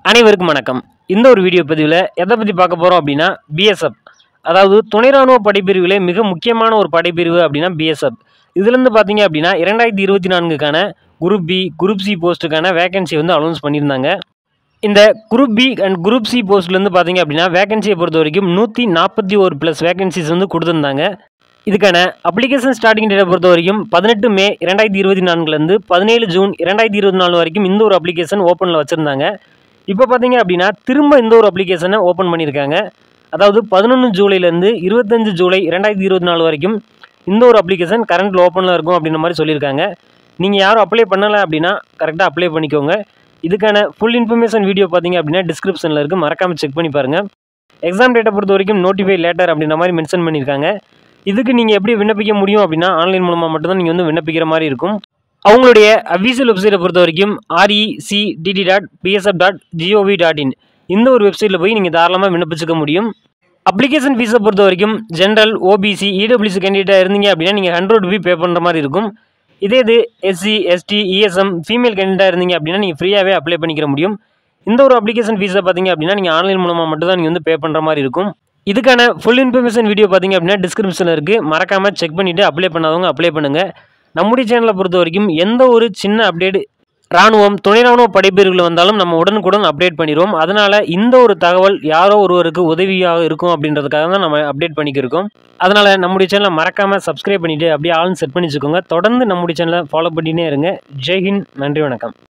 அனைவருக்கும் வணக்கம் இந்த ஒரு வீடியோ பதிவில் எதை பற்றி பார்க்க போகிறோம் அப்படின்னா பிஎஸ்எஃப் அதாவது துணை ராணுவ படைப்பிரிவிலே மிக முக்கியமான ஒரு படைப்பிரிவு அப்படின்னா பிஎஸ்எஃப் இதுலேருந்து பார்த்தீங்க அப்படின்னா இரண்டாயிரத்தி இருபத்தி நான்குக்கான குரூப் பி குரூப் சி போஸ்ட்டுக்கான வேகன்சி வந்து அனௌன்ஸ் பண்ணியிருந்தாங்க இந்த group B and group C போஸ்ட்லேருந்து பார்த்தீங்க அப்படின்னா வேகன்சியை பொறுத்த வரைக்கும் நூற்றி நாற்பத்தி ஒரு ப்ளஸ் வேகன்சிஸ் வந்து கொடுத்துருந்தாங்க இதுக்கான அப்ளிகேஷன் ஸ்டார்டிங் டேட்டை பொறுத்த வரைக்கும் பதினெட்டு மே இரண்டாயிரத்தி இருபத்தி நான்குலேருந்து பதினேழு ஜூன் இரண்டாயிரத்தி இருபத்தி நாலு வரைக்கும் இந்த ஒரு அப்ளிகேஷன் ஓப்பனில் வச்சுருந்தாங்க இப்போ பார்த்தீங்க அப்படின்னா திரும்ப இந்த ஒரு அப்ளிகேஷனை ஓப்பன் பண்ணியிருக்காங்க அதாவது பதினொன்று ஜூலைலேருந்து இருபத்தஞ்சு ஜூலை இரண்டாயிரத்தி இருபத்தி நாலு வரைக்கும் இந்த ஒரு அப்ளிகேஷன் கரண்ட்டில் ஓப்பனில் இருக்கும் அப்படின்ற மாதிரி சொல்லியிருக்காங்க நீங்கள் யாரும் அப்ளை பண்ணலை அப்படின்னா கரெக்டாக அப்ளை பண்ணிக்கோங்க இதுக்கான ஃபுல் இன்ஃபர்மேஷன் வீடியோ பார்த்தீங்க அப்படின்னா டிஸ்கிரிப்ஷனில் இருக்குது மறக்காமல் செக் பண்ணி பாருங்கள் எக்ஸாம் டேட்டை பொறுத்த வரைக்கும் நோட்டிஃபை லேட்டர் அப்படின்ற மாதிரி மென்ஷன் பண்ணியிருக்காங்க இதுக்கு நீங்கள் எப்படி விண்ணப்பிக்க முடியும் அப்படின்னா ஆன்லைன் மூலமாக மட்டும்தான் நீங்கள் வந்து விண்ணப்பிக்கிற மாதிரி இருக்கும் அவங்களுடைய அஃபீஷியல் வெப்சைட்டை பொறுத்த வரைக்கும் RECTT dot BSF dot GOV dot in இந்த ஒரு வெப்சைட்டில் போய் நீங்கள் தாராளமாக விண்ணப்பிச்சுக்க முடியும் அப்ளிகேஷன் ஃபீஸை பொறுத்த வரைக்கும் ஜென்ரல் ஓபிசி இடபிள்யூசி கேண்டிடேட்டாக இருந்தீங்க அப்படின்னா நீங்கள் ஹண்ட்ரட் ருபி பே பண்ணுற மாதிரி இருக்கும் இதே இது எஸ்சி எஸ்டி இஎஸ்எம் ஃபீமேல் கேண்டிடேட்டாக இருந்தீங்க அப்படின்னா நீங்கள் ஃப்ரீயாகவே அப்ளை பண்ணிக்கிற முடியும் இந்த ஒரு அப்ளிகேஷன் ஃபீஸை பார்த்தீங்க அப்படின்னா நீங்கள் ஆன்லைன் மூலமாக மட்டும் தான் நீங்கள் வந்து பே பண்ணுற மாதிரி இருக்கும் இதுக்கான ஃபுல் இன்ஃபர்மேஷன் வீடியோ பார்த்தீங்க அப்படின்னா டிஸ்கிரிப்ஷனில் இருக்குது மறக்காமல் செக் பண்ணிவிட்டு அப்ளை பண்ணாதவங்க அப்ளை பண்ணுங்கள் நம்முடைய சேனலை பொறுத்த வரைக்கும் எந்த ஒரு சின்ன அப்டேட் ராணுவம் துணை ராணுவ படைப்பிரிவுகள் வந்தாலும் நம்ம உடனுக்குடன் அப்டேட் பண்ணிடுவோம் அதனால் இந்த ஒரு தகவல் யாரோ ஒருவருக்கு உதவியாக இருக்கும் அப்படின்றதுக்காக தான் நம்ம அப்டேட் பண்ணிக்கிருக்கோம் அதனால் நம்முடைய சேனலை மறக்காமல் சப்ஸ்கிரைப் பண்ணிவிட்டு அப்படியே ஆளுன்னு செட் பண்ணி வச்சுக்கோங்க தொடர்ந்து நம்முடைய சேனலை ஃபாலோ பண்ணினே இருங்க ஜெய்ஹிந்த் நன்றி வணக்கம்